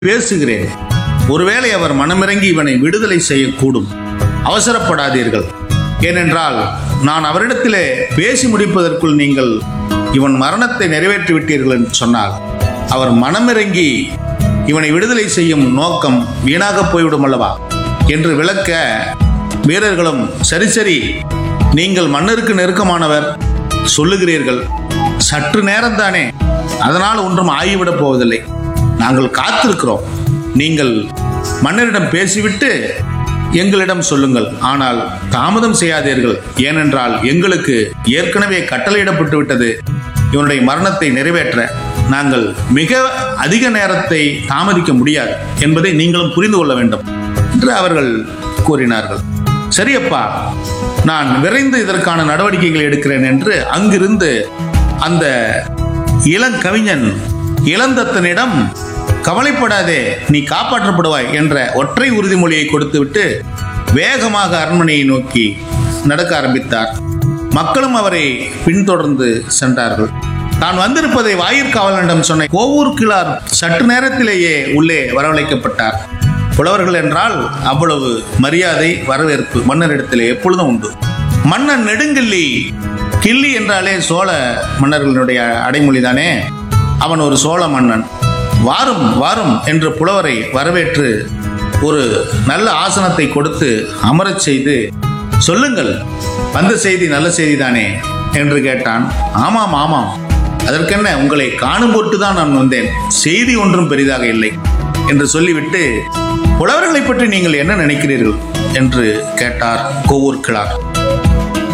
பேசுகிறேன் ஒருவேளை அவர் மனமிறங்கி இவனை விடுதலை செய்யக்கூடும் அவசரப்படாதீர்கள் ஏனென்றால் நான் அவரிடத்திலே பேசி முடிப்பதற்குள் நீங்கள் இவன் மரணத்தை நிறைவேற்றி விட்டீர்கள் என்று சொன்னால் அவர் மனமிறங்கி இவனை விடுதலை செய்யும் நோக்கம் வீணாக போய்விடும் அல்லவா என்று விளக்க வீரர்களும் சரி சரி நீங்கள் மன்னருக்கு நெருக்கமானவர் சொல்லுகிறீர்கள் சற்று நேரம்தானே அதனால் ஒன்றும் ஆகிவிடப் போவதில்லை நாங்கள் காத்திருக்கிறோம் நீங்கள் மன்னரிடம் பேசிவிட்டு எங்களிடம் சொல்லுங்கள் ஆனால் தாமதம் செய்யாதீர்கள் ஏனென்றால் எங்களுக்கு ஏற்கனவே கட்டளையிடப்பட்டு விட்டது இவனுடைய மரணத்தை நிறைவேற்ற நாங்கள் மிக அதிக நேரத்தை தாமதிக்க முடியாது என்பதை நீங்களும் புரிந்து கொள்ள வேண்டும் என்று அவர்கள் கூறினார்கள் சரியப்பா நான் விரைந்து இதற்கான நடவடிக்கைகளை எடுக்கிறேன் என்று அங்கிருந்து அந்த இளங்கவிஞன் இளந்தத்தனிடம் கவலைப்படாதே நீ காப்பாற்றப்படுவாய் என்ற ஒற்றை உறுதிமொழியை கொடுத்துவிட்டு வேகமாக அரண்மனையை நோக்கி நடக்க ஆரம்பித்தார் மக்களும் அவரை பின்தொடர்ந்து சென்றார்கள் தான் வந்திருப்பதை வாயிற்காவலனிடம் சொன்ன கோவூர் கிளார் சற்று நேரத்திலேயே உள்ளே வரவழைக்கப்பட்டார் புலவர்கள் என்றால் அவ்வளவு மரியாதை வரவேற்பு மன்னரிடத்திலே எப்பொழுதும் உண்டு மன்னன் நெடுங்கிள்ளி கிள்ளி என்றாலே சோழ மன்னர்களுடைய அடைமொழிதானே அவன் ஒரு சோழ மன்னன் வாரும் வாரும் என்று புலவரை வரவேற்று ஒரு நல்ல ஆசனத்தை கொடுத்து அமரச் செய்து சொல்லுங்கள் வந்த செய்தி நல்ல செய்திதானே என்று கேட்டான் ஆமாம் ஆமாம் அதற்கென்ன உங்களை காணும் பொருட்டு தான் நான் வந்தேன் செய்தி ஒன்றும் பெரிதாக இல்லை என்று சொல்லிவிட்டு புலவர்களை பற்றி நீங்கள் என்ன நினைக்கிறீர்கள் என்று கேட்டார் கோவூர் கிழார்